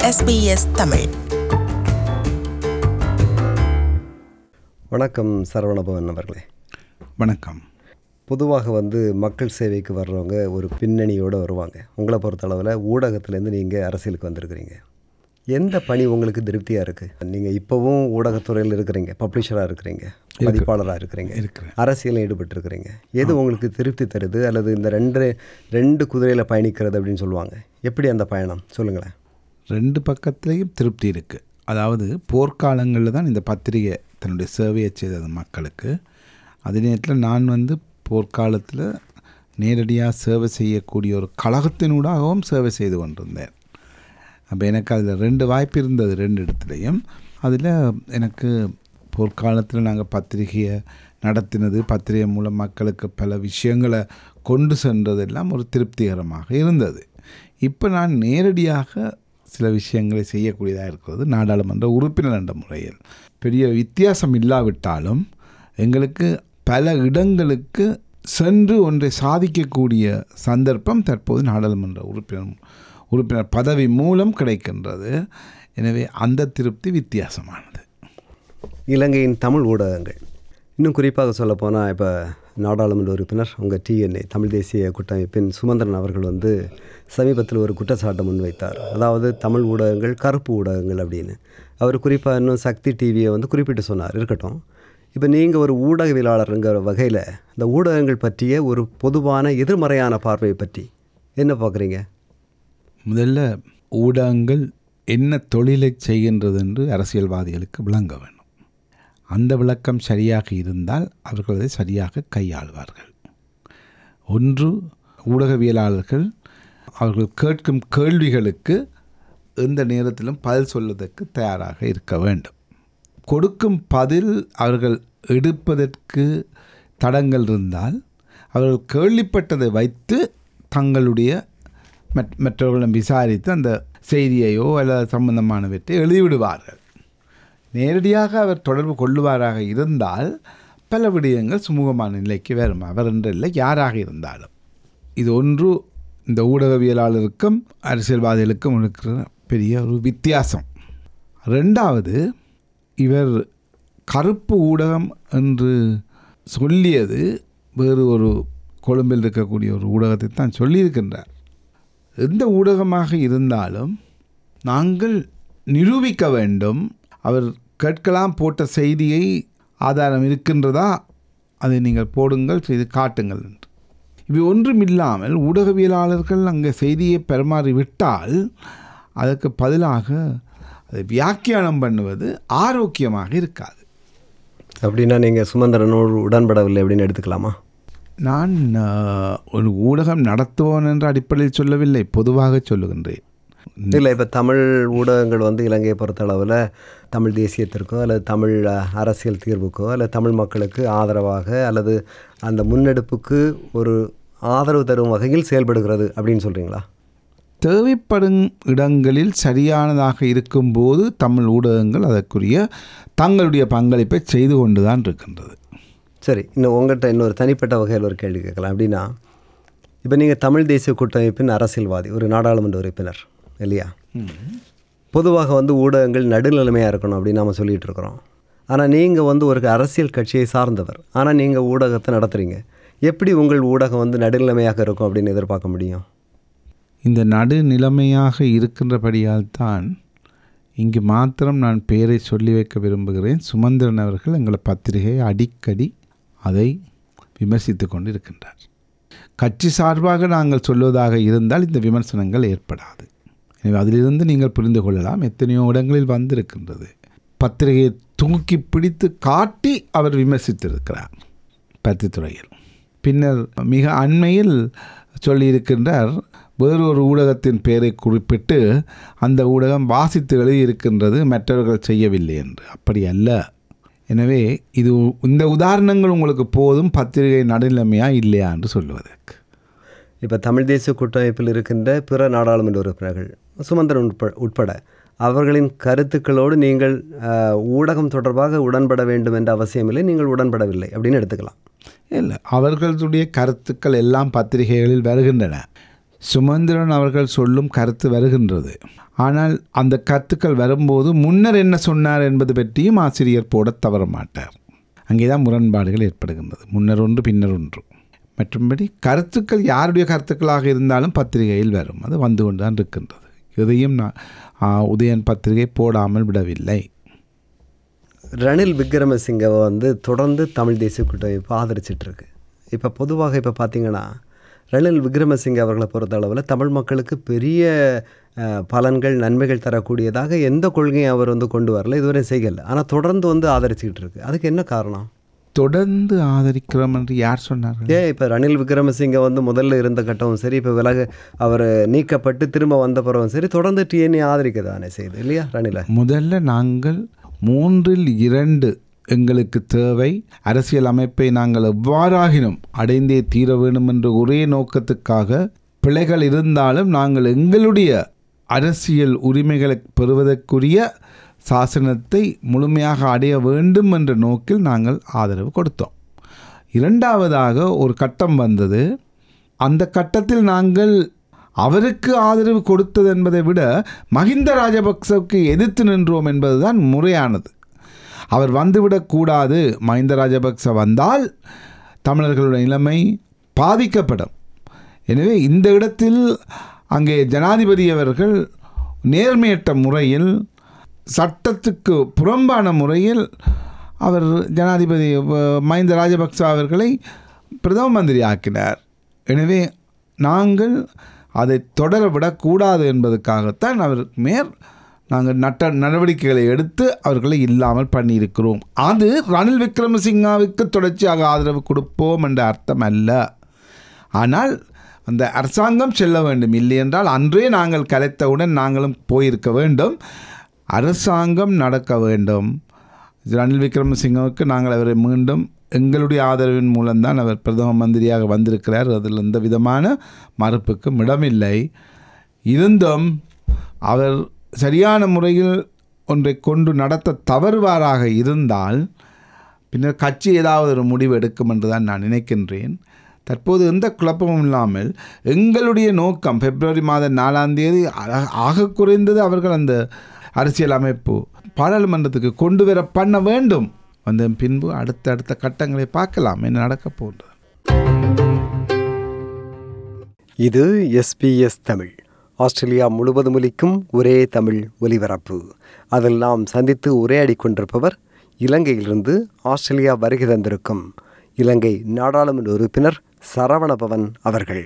SBS Tamil வணக்கம் சரவணபவன் அவர்களே வணக்கம் பொதுவாக வந்து மக்கள் சேவைக்கு வர்றவங்க ஒரு பின்னணியோடு வருவாங்க உங்களை பொறுத்தளவில் ஊடகத்துலேருந்து நீங்கள் அரசியலுக்கு வந்திருக்கிறீங்க எந்த பணி உங்களுக்கு திருப்தியாக இருக்குது நீங்கள் இப்போவும் ஊடகத்துறையில் இருக்கிறீங்க பப்ளிஷராக இருக்கிறீங்க பதிப்பாளராக இருக்கிறீங்க இருக்கிறேன். அரசியலில் ஈடுபட்டிருக்கிறீங்க எது உங்களுக்கு திருப்தி தருது அல்லது இந்த ரெண்டு ரெண்டு குதிரையில் பயணிக்கிறது அப்படின்னு சொல்லுவாங்க எப்படி அந்த பயணம் சொல்லுங்களேன் ரெண்டு பக்கத்துலேயும் திருப்தி இருக்குது அதாவது போர்க்காலங்களில் தான் இந்த பத்திரிகை தன்னுடைய சேவையை செய்தது மக்களுக்கு அதே நேரத்தில் நான் வந்து போர்க்காலத்தில் நேரடியாக சேவை செய்யக்கூடிய ஒரு கழகத்தினூடாகவும் சேவை செய்து கொண்டிருந்தேன் அப்போ எனக்கு அதில் ரெண்டு வாய்ப்பு இருந்தது ரெண்டு இடத்துலையும் அதில் எனக்கு போர்க்காலத்தில் நாங்கள் பத்திரிகையை நடத்தினது பத்திரிகை மூலம் மக்களுக்கு பல விஷயங்களை கொண்டு சென்றதெல்லாம் ஒரு திருப்திகரமாக இருந்தது இப்போ நான் நேரடியாக சில விஷயங்களை செய்யக்கூடியதாக இருக்கிறது நாடாளுமன்ற உறுப்பினர் என்ற முறையில் பெரிய வித்தியாசம் இல்லாவிட்டாலும் எங்களுக்கு பல இடங்களுக்கு சென்று ஒன்றை சாதிக்கக்கூடிய சந்தர்ப்பம் தற்போது நாடாளுமன்ற உறுப்பினர் உறுப்பினர் பதவி மூலம் கிடைக்கின்றது எனவே அந்த திருப்தி வித்தியாசமானது இலங்கையின் தமிழ் ஊடகங்கள் இன்னும் குறிப்பாக சொல்லப்போனால் இப்போ நாடாளுமன்ற உறுப்பினர் உங்கள் டிஎன்ஏ தமிழ் தேசிய கூட்டமைப்பின் சுமந்திரன் அவர்கள் வந்து சமீபத்தில் ஒரு குற்றச்சாட்டை முன்வைத்தார் அதாவது தமிழ் ஊடகங்கள் கருப்பு ஊடகங்கள் அப்படின்னு அவர் குறிப்பாக இன்னும் சக்தி டிவியை வந்து குறிப்பிட்டு சொன்னார் இருக்கட்டும் இப்போ நீங்கள் ஒரு ஊடகவியலாளருங்கிற வகையில் இந்த ஊடகங்கள் பற்றிய ஒரு பொதுவான எதிர்மறையான பார்வையை பற்றி என்ன பார்க்குறீங்க முதல்ல ஊடகங்கள் என்ன தொழிலை செய்கின்றது என்று அரசியல்வாதிகளுக்கு விளங்க வேண்டும் அந்த விளக்கம் சரியாக இருந்தால் அவர்கள் அதை சரியாக கையாள்வார்கள் ஒன்று ஊடகவியலாளர்கள் அவர்கள் கேட்கும் கேள்விகளுக்கு எந்த நேரத்திலும் பதில் சொல்வதற்கு தயாராக இருக்க வேண்டும் கொடுக்கும் பதில் அவர்கள் எடுப்பதற்கு தடங்கள் இருந்தால் அவர்கள் கேள்விப்பட்டதை வைத்து தங்களுடைய மற் மற்றவர்களிடம் விசாரித்து அந்த செய்தியையோ அல்லது சம்பந்தமானவற்றை எழுதிவிடுவார்கள் நேரடியாக அவர் தொடர்பு கொள்ளுவாராக இருந்தால் பல விடயங்கள் சுமூகமான நிலைக்கு வரும் அவர் என்று இல்லை யாராக இருந்தாலும் இது ஒன்று இந்த ஊடகவியலாளருக்கும் அரசியல்வாதிகளுக்கும் இருக்கிற பெரிய ஒரு வித்தியாசம் ரெண்டாவது இவர் கருப்பு ஊடகம் என்று சொல்லியது வேறு ஒரு கொழும்பில் இருக்கக்கூடிய ஒரு ஊடகத்தை தான் சொல்லியிருக்கின்றார் எந்த ஊடகமாக இருந்தாலும் நாங்கள் நிரூபிக்க வேண்டும் அவர் கேட்கலாம் போட்ட செய்தியை ஆதாரம் இருக்கின்றதா அதை நீங்கள் போடுங்கள் செய்து காட்டுங்கள் என்று இவை ஒன்றும் இல்லாமல் ஊடகவியலாளர்கள் அங்கே செய்தியை பெருமாறி விட்டால் அதற்கு பதிலாக அதை வியாக்கியானம் பண்ணுவது ஆரோக்கியமாக இருக்காது அப்படின்னா நீங்கள் சுமந்திரனோடு உடன்படவில்லை அப்படின்னு எடுத்துக்கலாமா நான் ஆஹ், ஒரு ஊடகம் நடத்துவோன் என்ற அடிப்படையில் சொல்லவில்லை பொதுவாக சொல்லுகின்றேன் இல்லை இப்போ தமிழ் ஊடகங்கள் வந்து இலங்கையை பொறுத்தளவில் தமிழ் தேசியத்திற்கோ அல்லது தமிழ் அஹ், அரசியல் தீர்வுக்கோ அல்லது தமிழ் மக்களுக்கு ஆதரவாக அல்லது அந்த முன்னெடுப்புக்கு ஒரு ஆதரவு தரும் வகையில் செயல்படுகிறது அப்படின்னு சொல்கிறீங்களா தேவைப்படும் இடங்களில் சரியானதாக இருக்கும்போது தமிழ் ஊடகங்கள் அதற்குரிய தங்களுடைய பங்களிப்பை செய்து கொண்டு தான் இருக்கின்றது சரி இன்னும் உங்கள்கிட்ட இன்னொரு தனிப்பட்ட வகையில் ஒரு கேள்வி கேட்கலாம் அப்படின்னா இப்போ நீங்கள் தமிழ் தேசிய கூட்டமைப்பின் அரசியல்வாதி ஒரு நாடாளுமன்ற உறுப்பினர் இல்லையா பொதுவாக வந்து ஊடகங்கள் நடுநிலைமையாக இருக்கணும் அப்படின்னு நாம் சொல்லிகிட்டு இருக்கிறோம் ஆனால் நீங்கள் வந்து ஒரு அரசியல் கட்சியை சார்ந்தவர் ஆனால் நீங்கள் ஊடகத்தை நடத்துகிறீங்க எப்படி உங்கள் ஊடகம் வந்து நடுநிலைமையாக இருக்கும் அப்படின்னு எதிர்பார்க்க முடியும் இந்த நடுநிலைமையாக இருக்கின்றபடியால் தான் இங்கு மாத்திரம் நான் பெயரை சொல்லி வைக்க விரும்புகிறேன் சுமந்திரன் அவர்கள் எங்களை பத்திரிகை அடிக்கடி அதை விமர்சித்து கொண்டு இருக்கின்றார் கட்சி சார்பாக நாங்கள் சொல்வதாக இருந்தால் இந்த விமர்சனங்கள் ஏற்படாது எனவே அதிலிருந்து நீங்கள் புரிந்து கொள்ளலாம் எத்தனையோ இடங்களில் வந்திருக்கின்றது பத்திரிகையை தூக்கி பிடித்து காட்டி அவர் விமர்சித்திருக்கிறார் பத்தித்துறையில் பின்னர் மிக அண்மையில் சொல்லியிருக்கின்றார் வேறொரு ஊடகத்தின் பெயரை குறிப்பிட்டு அந்த ஊடகம் வாசித்து எழுதியிருக்கின்றது மற்றவர்கள் செய்யவில்லை என்று அப்படி அல்ல எனவே இது இந்த உதாரணங்கள் உங்களுக்கு போதும் பத்திரிகை நடுநிலைமையா இல்லையா என்று சொல்லுவதற்கு இப்போ தமிழ் தேசிய கூட்டமைப்பில் இருக்கின்ற பிற நாடாளுமன்ற உறுப்பினர்கள் சுமந்திரன் உட்ப உட்பட அவர்களின் கருத்துக்களோடு நீங்கள் அஹ், ஊடகம் தொடர்பாக உடன்பட வேண்டும் என்ற அவசியமில்லை நீங்கள் உடன்படவில்லை அப்படின்னு எடுத்துக்கலாம் இல்லை அவர்களுடைய கருத்துக்கள் எல்லாம் பத்திரிகைகளில் வருகின்றன சுமந்திரன் அவர்கள் சொல்லும் கருத்து வருகின்றது ஆனால் அந்த கருத்துக்கள் வரும்போது முன்னர் என்ன சொன்னார் என்பது பற்றியும் ஆசிரியர் போட தவற மாட்டார் அங்கேதான் முரண்பாடுகள் ஏற்படுகின்றது முன்னர் ஒன்று பின்னர் ஒன்று மற்றும்படி கருத்துக்கள் யாருடைய கருத்துக்களாக இருந்தாலும் பத்திரிகையில் வரும் அது வந்து கொண்டு தான் இருக்கின்றது இதையும் நான் ஆ, உதயன் பத்திரிகை போடாமல் விடவில்லை ரணில் விக்ரமசிங்கவை வந்து தொடர்ந்து தமிழ் தேசிய கூட்டமைப்பு ஆதரிச்சிட்டு இருக்கு இப்போ பொதுவாக இப்போ பார்த்தீங்கன்னா ரணில் விக்ரமசிங்க அவர்களை பொறுத்த அளவில் தமிழ் மக்களுக்கு பெரிய அஹ், பலன்கள் நன்மைகள் தரக்கூடியதாக எந்த கொள்கையும் அவர் வந்து கொண்டு வரல இதுவரை செய்யலை ஆனால் தொடர்ந்து வந்து ஆதரிச்சுக்கிட்டு இருக்கு அதுக்கு என்ன காரணம் தொடர்ந்து ஆதரிக்கிறோம் என்று யார் சொன்னார்கள் ஏன் இப்போ ரணில் விக்ரமசிங்க வந்து முதல்ல இருந்த கட்டமும் சரி இப்போ விலகு அவர் நீக்கப்பட்டு திரும்ப வந்த பிறகும் சரி தொடர்ந்து டிஎன்ஏ ஆதரிக்க தானே செய்யுது இல்லையா ரணிலை முதல்ல நாங்கள் மூன்றில் இரண்டு எங்களுக்கு தேவை அரசியல் அமைப்பை நாங்கள் எவ்வாறாகினும் அடைந்தே தீர வேண்டும் என்ற ஒரே நோக்கத்துக்காக பிழைகள் இருந்தாலும் நாங்கள் எங்களுடைய அரசியல் உரிமைகளை பெறுவதற்குரிய சாசனத்தை முழுமையாக அடைய வேண்டும் என்ற நோக்கில் நாங்கள் ஆதரவு கொடுத்தோம் இரண்டாவதாக ஒரு கட்டம் வந்தது அந்த கட்டத்தில் நாங்கள் அவருக்கு ஆதரவு கொடுத்தது என்பதை விட மஹிந்த ராஜபக்சவுக்கு எதிர்த்து நின்றோம் என்பதுதான் முறையானது அவர் வந்துவிடக்கூடாது மஹிந்த ராஜபக்ச வந்தால் தமிழர்களுடைய நிலைமை பாதிக்கப்படும் எனவே இந்த இடத்தில் அங்கே ஜனாதிபதி அவர்கள் நேர்மையற்ற முறையில் சட்டத்துக்கு புறம்பான முறையில் அவர் ஜனாதிபதி அஹ், மஹிந்த ராஜபக்ச அவர்களை பிரதம மந்திரி ஆக்கினார் எனவே நாங்கள் அதை தொடர விடக்கூடாது என்பதற்காகத்தான் அவர் மேல் நாங்கள் நட்ட நடவடிக்கைகளை எடுத்து அவர்களை இல்லாமல் பண்ணியிருக்கிறோம் அது ரணில் விக்ரமசிங்காவுக்கு தொடர்ச்சியாக ஆதரவு கொடுப்போம் என்ற அர்த்தம் அல்ல ஆனால் அந்த அரசாங்கம் செல்ல வேண்டும் இல்லை என்றால் அன்றே நாங்கள் கலைத்தவுடன் நாங்களும் போயிருக்க வேண்டும் அரசாங்கம் நடக்க வேண்டும் ரணில் விக்ரமசிங்கவுக்கு நாங்கள் அவரை மீண்டும் எங்களுடைய ஆதரவின் மூலம்தான் அவர் பிரதம மந்திரியாக வந்திருக்கிறார் அதில் எந்த விதமான மறுப்புக்கும் இடமில்லை இருந்தும் அவர் சரியான முறையில் ஒன்றை கொண்டு நடத்த தவறுவாராக இருந்தால் பின்னர் கட்சி ஏதாவது ஒரு முடிவு எடுக்கும் என்று தான் நான் நினைக்கின்றேன் தற்போது எந்த குழப்பமும் இல்லாமல் எங்களுடைய நோக்கம் பிப்ரவரி மாதம் நாலாம் தேதி ஆக- ஆக குறைந்தது அவர்கள் அந்த அரசியல் அமைப்பு பாராளுமன்றத்துக்கு கொண்டு வர பண்ண வேண்டும் வந்த பின்பு அடுத்த அடுத்த கட்டங்களை பார்க்கலாம் என்ன நடக்கப் போன்றது இது எஸ்பிஎஸ் தமிழ் ஆஸ்திரேலியா முழுவதும் ஒலிக்கும் ஒரே தமிழ் ஒலிபரப்பு அதில் நாம் சந்தித்து உரையாடி கொண்டிருப்பவர் இலங்கையிலிருந்து ஆஸ்திரேலியா வருகை தந்திருக்கும் இலங்கை நாடாளுமன்ற உறுப்பினர் சரவணபவன் அவர்கள்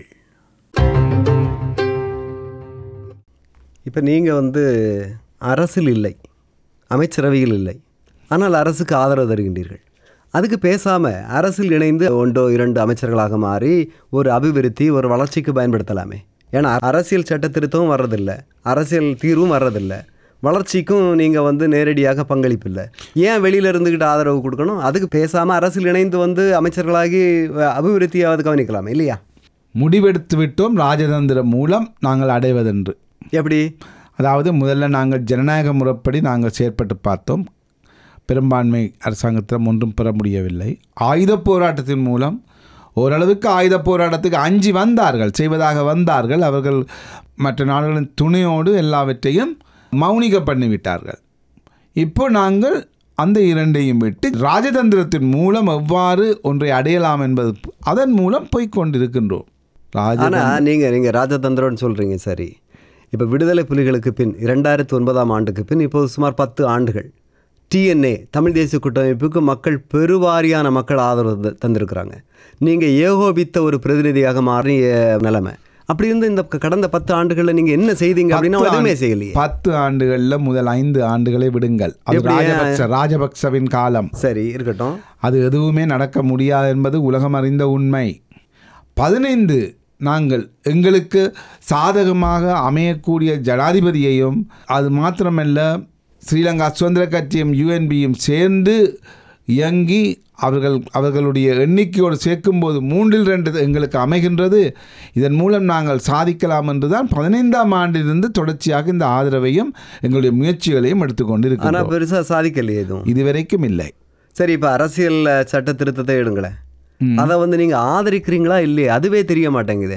இப்போ நீங்கள் வந்து அரசில் இல்லை அமைச்சரவையில் இல்லை ஆனால் அரசுக்கு ஆதரவு தருகின்றீர்கள் அதுக்கு பேசாமல் அரசில் இணைந்து ஒன்றோ இரண்டு அமைச்சர்களாக மாறி ஒரு அபிவிருத்தி ஒரு வளர்ச்சிக்கு பயன்படுத்தலாமே ஏன்னா அரசியல் சட்ட திருத்தமும் வர்றதில்லை அரசியல் தீர்வும் வர்றதில்லை வளர்ச்சிக்கும் நீங்கள் வந்து நேரடியாக பங்களிப்பு இல்லை ஏன் வெளியில் இருந்துக்கிட்டு ஆதரவு கொடுக்கணும் அதுக்கு பேசாமல் அரசில் இணைந்து வந்து அமைச்சர்களாகி அஹ், அபிவிருத்தியாவது கவனிக்கலாமே இல்லையா முடிவெடுத்து விட்டோம் ராஜதந்திரம் மூலம் நாங்கள் அடைவதென்று எப்படி அதாவது முதல்ல நாங்கள் ஜனநாயக முறைப்படி நாங்கள் செயற்பட்டு பார்த்தோம் பெரும்பான்மை அரசாங்கத்திடம் ஒன்றும் பெற முடியவில்லை ஆயுத போராட்டத்தின் மூலம் ஓரளவுக்கு ஆயுத போராட்டத்துக்கு அஞ்சி வந்தார்கள் செய்வதாக வந்தார்கள் அவர்கள் மற்ற நாடுகளின் துணையோடு எல்லாவற்றையும் மௌனிக பண்ணிவிட்டார்கள் இப்போ நாங்கள் அந்த இரண்டையும் விட்டு ராஜதந்திரத்தின் மூலம் எவ்வாறு ஒன்றை அடையலாம் என்பது அதன் மூலம் போய்க் கொண்டிருக்கின்றோம் ராஜ ஆனால் நீங்கள் நீங்கள் ராஜதந்திரம்னு சொல்கிறீங்க சரி இப்போ விடுதலை புலிகளுக்கு பின் இரண்டாயிரத்தி ஒன்பதாம் ஆண்டுக்கு பின் இப்போது சுமார் பத்து ஆண்டுகள் டிஎன்ஏ தமிழ் தேசிய கூட்டமைப்புக்கு மக்கள் பெருவாரியான மக்கள் ஆதரவு த- தந்திருக்கிறாங்க நீங்கள் ஏகோபித்த ஒரு பிரதிநிதியாக மாறிய நிலைமை அப்படி இருந்து இந்த க- கடந்த பத்து ஆண்டுகளில் நீங்கள் என்ன செய்தீங்க அப்படின்னா பத்து எதுவுமே ஆண்டு- செய்யலையே பத்து ஆண்டுகளில் முதல் ஐந்து ஆண்டுகளை விடுங்கள் அது எப்படி? ராஜபக்ச ராஜபக்சவின் காலம் சரி இருக்கட்டும் அது எதுவுமே நடக்க முடியாது என்பது உலகம் அறிந்த உண்மை பதினைந்து நாங்கள் எங்களுக்கு சாதகமாக அமையக்கூடிய ஜனாதிபதியையும் அது மாத்திரமல்ல ஸ்ரீலங்கா சுதந்திர கட்சியும் யுஎன்பியும் சேர்ந்து இயங்கி அவர்கள் அவர்களுடைய எண்ணிக்கையோடு சேர்க்கும்போது மூன்றில் ரெண்டு எங்களுக்கு அமைகின்றது இதன் மூலம் நாங்கள் சாதிக்கலாம் என்றுதான் பதினைந்தாம் ஆண்டிலிருந்து தொடர்ச்சியாக இந்த ஆதரவையும் எங்களுடைய முயற்சிகளையும் எடுத்துக்கொண்டு ஆனால் இருக்கிறோம் பெருசாக சாதிக்கலையே எதுவும் இதுவரைக்கும் இல்லை சரி இப்போ அரசியல் அஹ், சட்ட திருத்தத்தை எடுங்களேன் அதை வந்து நீங்கள் ஆதரிக்கிறீங்களா இல்லையா அதுவே தெரிய மாட்டேங்குதே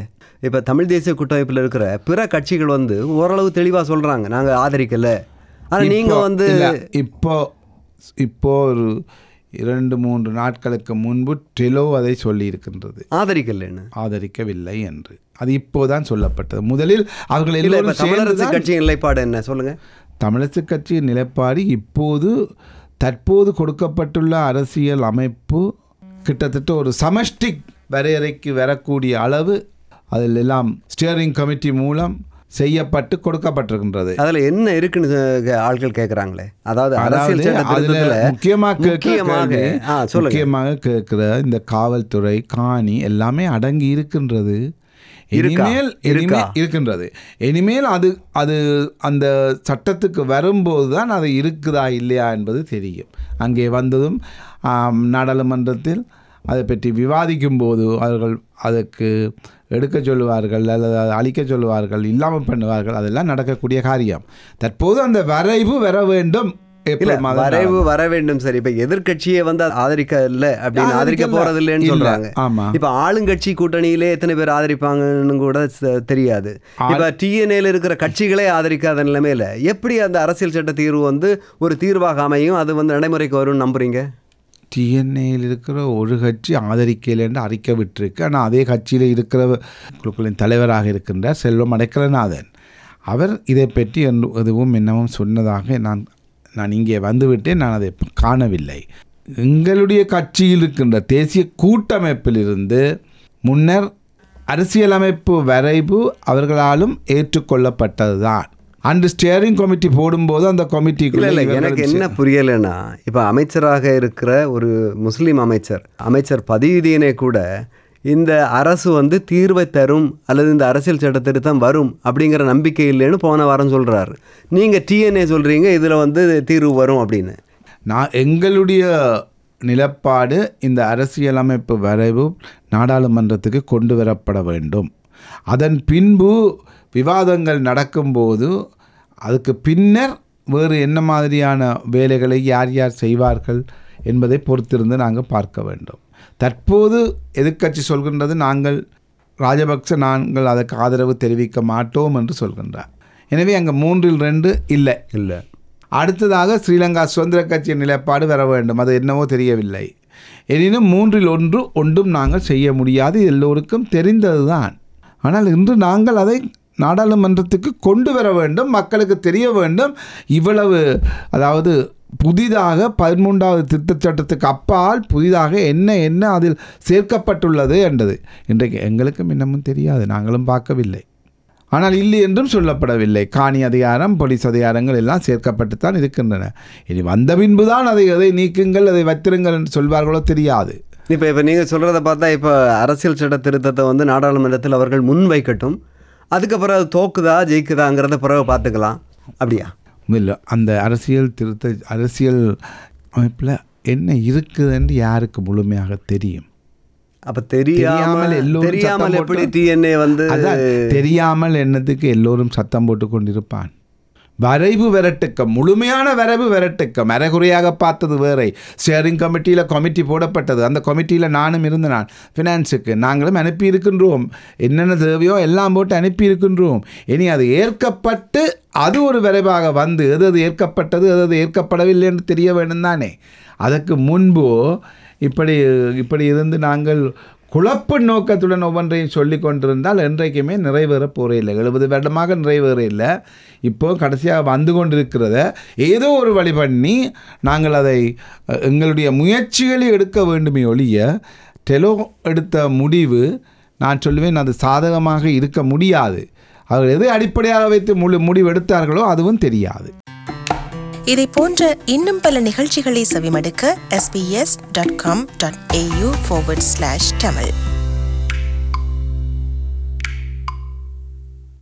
இப்போ தமிழ் தேசிய கூட்டமைப்பில் இருக்கிற பிற கட்சிகள் வந்து ஓரளவு தெளிவாக சொல்கிறாங்க நாங்கள் ஆதரிக்கல ஆனால் நீங்கள் இப்போ- வந்து இல்ல, இப்போ இப்போ ஒரு இரண்டு மூன்று நாட்களுக்கு முன்பு டெலோ அதை சொல்லியிருக்கின்றது ஆதரிக்கலன்னு ஆதரிக்கவில்லை என்று அது இப்போதான் சொல்லப்பட்டது முதலில் அவர்கள் இல்லை இப்போ எல்லோரும் தமிழரசு சேர்ந்துதான் கட்சியின் நிலைப்பாடு என்ன சொல்லுங்கள் தமிழரசு கட்சியின் நிலைப்பாடு இப்போது தற்போது கொடுக்கப்பட்டுள்ள அரசியல் அமைப்பு கிட்டத்தட்ட ஒரு சமஷ்டிக் வரையறைக்கு வரக்கூடிய அளவு அதில் எல்லாம் ஸ்டியரிங் கமிட்டி மூலம் செய்யப்பட்டு கொடுக்கப்பட்டிருக்கின்றது அதில் என்ன இருக்குன்னு சொ- ஆட்கள் கேட்குறாங்களே அதாவது அரசியல் அதாவது சட்ட அதுல திருத்தத்தில் முக்கியமாக கேட்கிற முக்கியமாக கேள்வி, ஆ சொல்லுங்க முக்கியமாக கேட்கிற இந்த காவல்துறை காணி எல்லாமே அடங்கி இருக்கின்றது இருக்கா? இனிமேல் இருக்கா? இனிமேல் இருக்கின்றது இனிமேல் அது அது அந்த சட்டத்துக்கு வரும்போது தான் அது இருக்குதா இல்லையா என்பது தெரியும் அங்கே வந்ததும் ஆம், நாடாளுமன்றத்தில் அதை பற்றி விவாதிக்கும் போது அவர்கள் அதற்கு எடுக்க சொல்லுவார்கள் அல்லது அதை அழிக்க சொல்லுவார்கள் இல்லாமல் பண்ணுவார்கள் அதெல்லாம் நடக்கக்கூடிய காரியம் தற்போது அந்த வரைவு வர வேண்டும் இல்ல ஏப்ரல் மாதம் வரைவு வர வேண்டும் சரி இப்ப எதிர்க்கட்சியை வந்து ஆதரிக்க இல்ல அப்படின்னு ஆதரிக்க ஆதரிக்கல. போறது இல்லைன்னு இல்ல. சொல்றாங்க ஆமா. இப்ப ஆளுங்கட்சி கூட்டணியிலே எத்தனை பேர் ஆதரிப்பாங்கன்னு கூட ச- தெரியாது இப்ப டிஎன்ஏல இருக்கிற கட்சிகளே ஆதரிக்காத நிலைமையில எப்படி அந்த அரசியல் சட்ட தீர்வு வந்து ஒரு தீர்வாக அமையும் அது வந்து நடைமுறைக்கு வரும்னு நம்புறீங்க டிஎன்ஏயில் இருக்கிற ஒரு கட்சி ஆதரிக்கலைன்னு அறிக்கை விட்டிருக்கு ஆனால் அதே கட்சியில் இருக்கிற குழுக்களின் தலைவராக இருக்கின்றார் செல்வம் அடைக்கலநாதன் அவர் இதை பற்றி என்று எதுவும் என்னவும் சொன்னதாக நான் நான் இங்கே வந்துவிட்டேன் நான் அதை காணவில்லை எங்களுடைய கட்சியில் இருக்கின்ற தேசிய கூட்டமைப்பிலிருந்து முன்னர் அரசியலமைப்பு வரைவு அவர்களாலும் ஏற்றுக்கொள்ளப்பட்டதுதான் அன்று ஸ்டியரிங் கமிட்டி போடும்போது அந்த இல்ல கமிட்டிக்குள்ள இல்ல இவர்கள் எனக்கு என்ன புரியலைன்னா இப்ப அமைச்சராக இருக்கிற ஒரு முஸ்லீம் அமைச்சர் அமைச்சர் பதியுதீனே கூட இந்த அரசு வந்து தீர்வை தரும் அல்லது இந்த அரசியல் சட்ட திருத்தம் வரும் அப்படிங்கிற நம்பிக்கை இல்லைன்னு போன வாரம் சொல்றாரு நீங்க டிஎன்ஏ சொல்றீங்க இதுல வந்து தீர்வு வரும் அப்படின்னு நான் எங்களுடைய நிலப்பாடு இந்த அரசியலமைப்பு வரைவு நாடாளுமன்றத்துக்கு கொண்டு வரப்பட வேண்டும் அதன் பின்பு விவாதங்கள் நடக்கும்போது அதுக்கு பின்னர் வேறு என்ன மாதிரியான வேலைகளை யார் யார் செய்வார்கள் என்பதை பொறுத்திருந்து நாங்கள் பார்க்க வேண்டும் தற்போது எதிர்க்கட்சி சொல்கின்றது நாங்கள் ராஜபக்ச நாங்கள் அதற்கு ஆதரவு தெரிவிக்க மாட்டோம் என்று சொல்கின்றார் எனவே அங்கே மூன்றில் ரெண்டு இல்லை இல்லை அடுத்ததாக ஸ்ரீலங்கா சுதந்திர கட்சியின் நிலைப்பாடு வர வேண்டும் அது என்னவோ தெரியவில்லை எனினும் மூன்றில் ஒன்று ஒன்றும் நாங்கள் செய்ய முடியாது எல்லோருக்கும் தெரிந்ததுதான் ஆனால் இன்று நாங்கள் அதை நாடாளுமன்றத்துக்கு கொண்டு வர வேண்டும் மக்களுக்கு தெரிய வேண்டும் இவ்வளவு அதாவது புதிதாக பதிமூன்றாவது திருத்தச் சட்டத்துக்கு அப்பால் புதிதாக என்ன என்ன அதில் சேர்க்கப்பட்டுள்ளது என்றது இன்றைக்கு எங்களுக்கும் இன்னமும் தெரியாது நாங்களும் பார்க்கவில்லை ஆனால் இல்லை என்றும் சொல்லப்படவில்லை காணி அதிகாரம் போலீஸ் அதிகாரங்கள் எல்லாம் சேர்க்கப்பட்டுத்தான் இருக்கின்றன இனி வந்த பின்புதான் அதை அதை நீக்குங்கள் அதை வைத்திருங்கள் என்று சொல்வார்களோ தெரியாது இப்போ இப்போ நீங்கள் சொல்கிறத பார்த்தா இப்போ அரசியல் சட்ட திருத்தத்தை வந்து நாடாளுமன்றத்தில் அவர்கள் முன் வைக்கட்டும் அதுக்கப்புறம் அது தோக்குதா ஜெயிக்குதாங்கிறத பிறகு பார்த்துக்கலாம் அப்படியா இல்லை அந்த அரசியல் திருத்த அரசியல் அமைப்பில் என்ன இருக்குது என்று யாருக்கு முழுமையாக தெரியும் அப்போ தெரியாமல் தெரியாமல் எல்லோரும் தெரியாமல் சத்தம் எப்படி போட்டு- டிஎன்ஏ வந்து அதான் தெரியாமல் என்னதுக்கு எல்லோரும் சத்தம் போட்டு கொண்டிருப்பான் வரைவு விரட்டுக்கம் முழுமையான வரைவு விரட்டுக்கம் அரைகுறையாக பார்த்தது வேறை ஸ்டியரிங் கமிட்டியில் கமிட்டி போடப்பட்டது அந்த கமிட்டியில் நானும் இருந்த நான் ஃபினான்ஸுக்கு நாங்களும் அனுப்பி இருக்கின்றோம் என்னென்ன தேவையோ எல்லாம் போட்டு அனுப்பி இருக்கின்றோம் இனி அது ஏற்கப்பட்டு அது ஒரு விரைவாக வந்து எது அது ஏற்கப்பட்டது எது அது ஏற்கப்படவில்லை என்று தெரிய வேண்டும் தானே அதற்கு முன்போ இப்படி இப்படி இருந்து நாங்கள் குழப்ப நோக்கத்துடன் ஒவ்வொன்றையும் சொல்லி கொண்டிருந்தால் என்றைக்குமே நிறைவேற போகிறே இல்லை எழுபது வருடமாக நிறைவேற இல்லை இப்போ கடைசியாக வந்து கொண்டிருக்கிறத ஏதோ ஒரு வழி பண்ணி நாங்கள் அதை அஹ், எங்களுடைய முயற்சிகளை எடுக்க வேண்டுமே ஒழிய டெலோ எடுத்த முடிவு நான் சொல்லுவேன் அது சாதகமாக இருக்க முடியாது அவர் எதை அடிப்படையாக வைத்து முழு முடிவு எடுத்தார்களோ அதுவும் தெரியாது இதை போன்ற இன்னும் பல நிகழ்ச்சிகளை செவிமடுக்க sbs.com.au forward slash tamil